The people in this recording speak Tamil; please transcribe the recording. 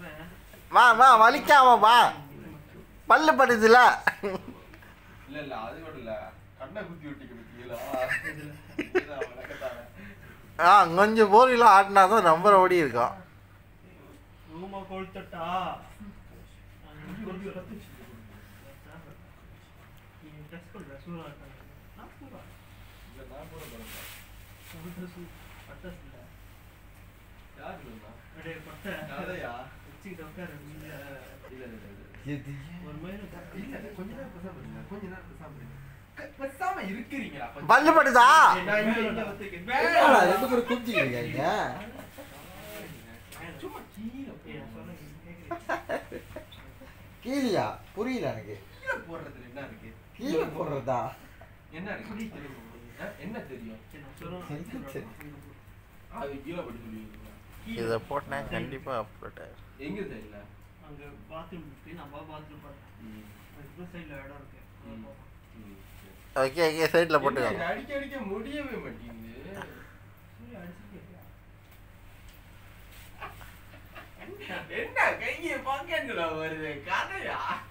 வர்றேன் வா வா வலிக்காம வா பல்லு படுதுல இல்ல இல்ல அது கூட இல்ல கண்ணை குத்தி விட்டிக்க பத்தியலா வணக்கத்தானே ஆ கொஞ்சம் போரிலாம் ஆட்டினா தான் நம்பர் ஓடி இருக்கும் ரூமா கொளுத்தட்டா டெஸ்ட் பண்ற சூரா இருக்காங்க நான் சூரா இல்ல நான் கூட போறேன் சொல்ற சூ பட்டாசு இல்ல யார் இருந்தா அடே பட்டை கதையா வச்சுக்கிட்டு உட்காரு இல்ல இல்ல இல்ல ஒரு மாதிரி இல்ல இல்ல கொஞ்ச நேரம் பேசாம இருங்க கொஞ்ச நேரம் பேசாம இருங்க க- பேசாம இருக்கிறீங்களா கொஞ்ச- பல்லு படுதா நான் இங்க இங்க வச்சிருக்கேன். என்னடா, வேணாம். ரெண்டு பேரும் குஞ்சிக்கிறீங்க இங்க சும்மா கீழே ஏய், நான் போடு. சொல்றேன் கேக்குறீங்க கீழியா புரியல எனக்கு கீழே போடுறதுல என்ன இருக்கு கீழே போடுறதா என்ன இருக்கு ஆ, என்ன தெரியும் சரி நான் சொல்றேன் என்ன தெரியும்? அது கீழே படி சொல்லுவீங்களா இதை போட்டா கண்டிப்பா அப்லோட் ஆயிரும் எங்க தெரியல அங்க பாத்ரூம் இருக்கு நம்ம பாத்ரூம் பார்த்தேன் அதுக்கு சைடுல இடம் இருக்கு அங்க ம். போவோம். ம், சரி. ஓகே ஓகே சைடில் என்ன போட்டுக்கோங்க இது அடிக்க அடிக்க முடியவே மாட்டேங்குது சரி, அடிச்சுக்கிட்டியா? என்ன கையை பாக்கங்களா வருது கதையா